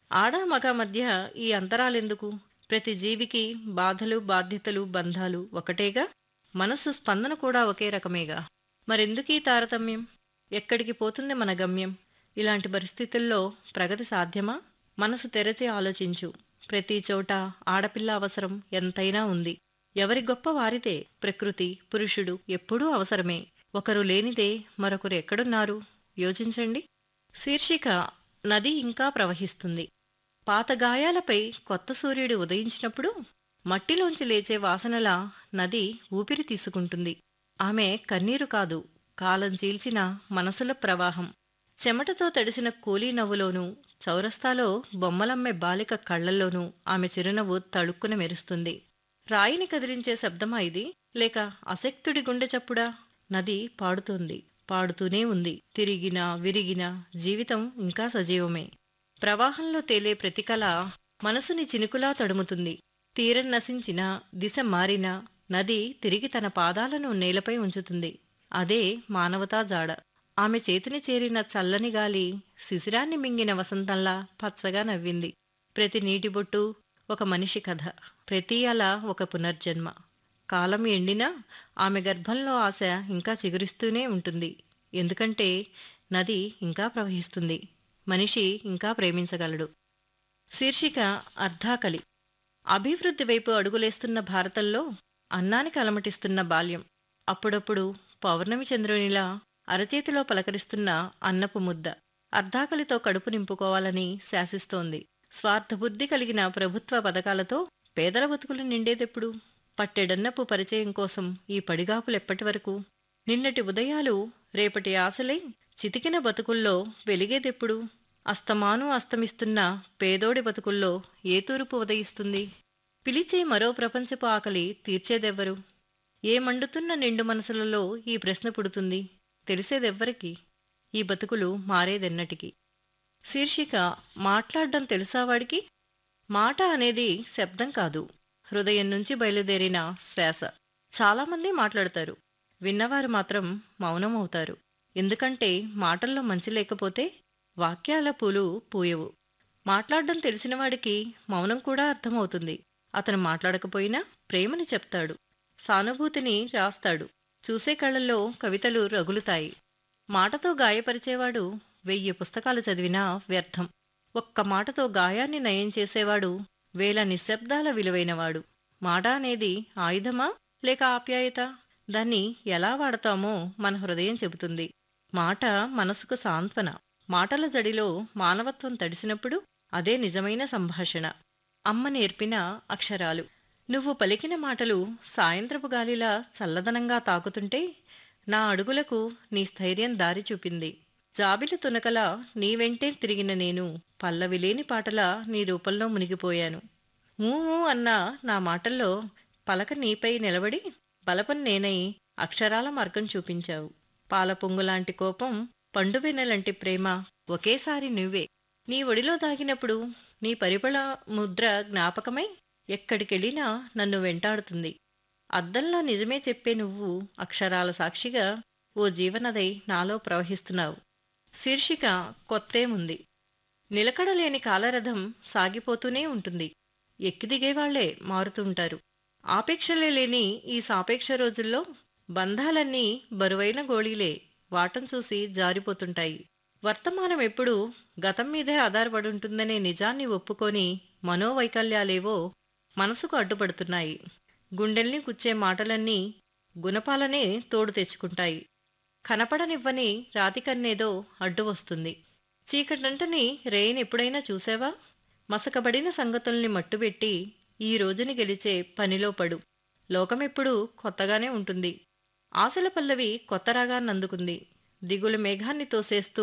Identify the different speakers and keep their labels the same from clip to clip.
Speaker 1: ఆడ మగ మధ్య ఈ అంతరాలెందుకు ప్రతి జీవికి బాధలు బాధ్యతలు బంధాలు ఒకటేగా మనసు స్పందన కూడా ఒకే రకమేగా మరెందుకీ తారతమ్యం ఎక్కడికి పోతుంది మన గమ్యం ఇలాంటి పరిస్థితుల్లో ప్రగతి సాధ్యమా మనసు తెరచి ఆలోచించు ప్రతి చోట ఆడపిల్ల అవసరం ఎంతైనా ఉంది ఎవరి గొప్ప వారిదే ప్రకృతి పురుషుడు ఎప్పుడూ అవసరమే ఒకరు లేనిదే మరొకరు ఎక్కడున్నారు యోచించండి శీర్షిక నది ఇంకా ప్రవహిస్తుంది పాత గాయాలపై కొత్త సూర్యుడు ఉదయించినప్పుడు మట్టిలోంచి లేచే వాసనలా నది ఊపిరి తీసుకుంటుంది ఆమె కన్నీరు కాదు కాలం చీల్చిన మనసుల ప్రవాహం చెమటతో తడిసిన కూలీ నవ్వులోనూ చౌరస్తాలో బొమ్మలమ్మే బాలిక కళ్లల్లోనూ ఆమె చిరునవ్వు తళుక్కున మెరుస్తుంది రాయిని కదిలించే శబ్దమా ఇది లేక అశక్తుడి గుండె చప్పుడా నది పాడుతోంది పాడుతూనే ఉంది తిరిగినా విరిగినా జీవితం ఇంకా సజీవమే ప్రవాహంలో తేలే ప్రతి కళ మనసుని చినుకులా తడుముతుంది తీరం నశించినా దిశ మారినా నది తిరిగి తన పాదాలను నేలపై ఉంచుతుంది అదే మానవతా జాడ ఆమె చేతిని చేరిన చల్లని గాలి శిశిరాన్ని మింగిన వసంతంలా పచ్చగా నవ్వింది ప్రతి నీటి బొట్టు ఒక మనిషి కథ ప్రతి అల ఒక పునర్జన్మ కాలం ఎండినా ఆమె గర్భంలో ఆశ ఇంకా చిగురిస్తూనే ఉంటుంది ఎందుకంటే నది ఇంకా ప్రవహిస్తుంది మనిషి ఇంకా ప్రేమించగలడు శీర్షిక అర్ధాకలి అభివృద్ధి వైపు అడుగులేస్తున్న భారతంలో అన్నానికి అలమటిస్తున్న బాల్యం అప్పుడప్పుడు పౌర్ణమి చంద్రునిలా అరచేతిలో పలకరిస్తున్న అన్నపు ముద్ద అర్ధాకలితో కడుపు నింపుకోవాలని శాసిస్తోంది స్వార్థబుద్ధి కలిగిన ప్రభుత్వ పథకాలతో పేదల బతుకులు నిండేదెప్పుడు పట్టెడన్నపు పరిచయం కోసం ఈ పడిగాపులెప్పటి వరకు నిన్నటి ఉదయాలు రేపటి ఆశలై చితికిన బతుకుల్లో వెలిగేదెప్పుడు అస్తమాను అస్తమిస్తున్న పేదోడి బతుకుల్లో ఏ తూర్పు ఉదయిస్తుంది పిలిచే మరో ప్రపంచపు ఆకలి తీర్చేదెవ్వరు ఏ మండుతున్న నిండు మనసులలో ఈ ప్రశ్న పుడుతుంది తెలిసేదెవ్వరికి ఈ బతుకులు మారేదెన్నటికి శీర్షిక మాట్లాడడం తెలుసావాడికి మాట అనేది శబ్దం కాదు హృదయం నుంచి బయలుదేరిన శ్వాస చాలామంది మాట్లాడతారు విన్నవారు మాత్రం మౌనమవుతారు ఎందుకంటే మాటల్లో మంచి లేకపోతే వాక్యాల పూలు పూయవు మాట్లాడడం తెలిసినవాడికి మౌనం కూడా అర్థమవుతుంది అతను మాట్లాడకపోయినా ప్రేమని చెప్తాడు సానుభూతిని రాస్తాడు చూసే కళ్ళల్లో కవితలు రగులుతాయి మాటతో గాయపరిచేవాడు వెయ్యి పుస్తకాలు చదివినా వ్యర్థం ఒక్క మాటతో గాయాన్ని నయం చేసేవాడు వేల నిశ్శబ్దాల విలువైనవాడు మాట అనేది ఆయుధమా లేక ఆప్యాయత దాన్ని ఎలా వాడతామో మన హృదయం చెబుతుంది మాట మనసుకు సాంత్వన మాటల జడిలో మానవత్వం తడిసినప్పుడు అదే నిజమైన సంభాషణ అమ్మ నేర్పిన అక్షరాలు నువ్వు పలికిన మాటలు సాయంత్రపు గాలిలా చల్లదనంగా తాకుతుంటే నా అడుగులకు నీ స్థైర్యం దారి చూపింది జాబిలి తునకలా నీ వెంటే తిరిగిన నేను పల్లవిలేని పాటలా నీ రూపంలో మునిగిపోయాను ఊ ఊ అన్న నా మాటల్లో పలక నీపై నిలబడి బలపం నేనై అక్షరాల మార్గం చూపించావు పాల పొంగులాంటి కోపం పండువెన్నెలంటి ప్రేమ ఒకేసారి నువ్వే నీ ఒడిలో దాగినప్పుడు నీ పరిమళ ముద్ర జ్ఞాపకమై ఎక్కడికెళ్ళినా నన్ను వెంటాడుతుంది అద్దంలా నిజమే చెప్పే నువ్వు అక్షరాల సాక్షిగా ఓ జీవనదై నాలో ప్రవహిస్తున్నావు శీర్షిక కొత్తేముంది నిలకడలేని కాలరథం సాగిపోతూనే ఉంటుంది ఎక్కిదిగేవాళ్లే మారుతుంటారు ఆపేక్షలే లేని ఈ సాపేక్ష రోజుల్లో బంధాలన్నీ బరువైన గోళీలే వాటం చూసి జారిపోతుంటాయి వర్తమానం ఎప్పుడూ గతం మీదే ఆధారపడుంటుందనే నిజాన్ని ఒప్పుకొని మనోవైకల్యాలేవో మనసుకు అడ్డుపడుతున్నాయి గుండెల్ని కుచ్చే మాటలన్నీ గుణపాలనే తోడు తెచ్చుకుంటాయి కనపడనివ్వని రాతికన్నేదో అడ్డు వస్తుంది చీకటంటని రేయిని ఎప్పుడైనా చూసావా మసకబడిన సంగతుల్ని మట్టుబెట్టి ఈ రోజుని గెలిచే పనిలో పడు లోకమెప్పుడూ కొత్తగానే ఉంటుంది ఆశల పల్లవి కొత్త రాగాన్నందుకుంది దిగుల మేఘాన్ని తోసేస్తూ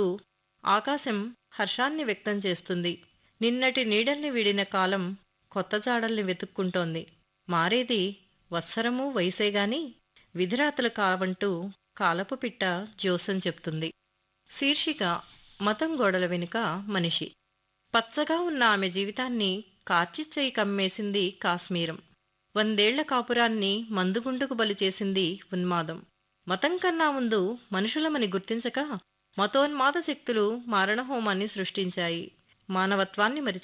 Speaker 1: ఆకాశం హర్షాన్ని వ్యక్తం చేస్తుంది నిన్నటి నీడల్ని వీడిన కాలం కొత్త జాడల్ని వెతుక్కుంటోంది మారేది వత్సరము వయసేగాని విధిరాతలు కావంటూ కాలపు పిట్ట జోసం చెప్తుంది శీర్షిక మతం గోడల వెనుక మనిషి పచ్చగా ఉన్న ఆమె జీవితాన్ని కార్చిచ్చయి కమ్మేసింది కాశ్మీరం వందేళ్ల కాపురాన్ని మందుగుండుకు బలి చేసింది ఉన్మాదం మతం కన్నా ముందు మనుషులమని గుర్తించక మతోన్మాద శక్తులు మారణహోమాన్ని సృష్టించాయి మానవత్వాన్ని మరిచి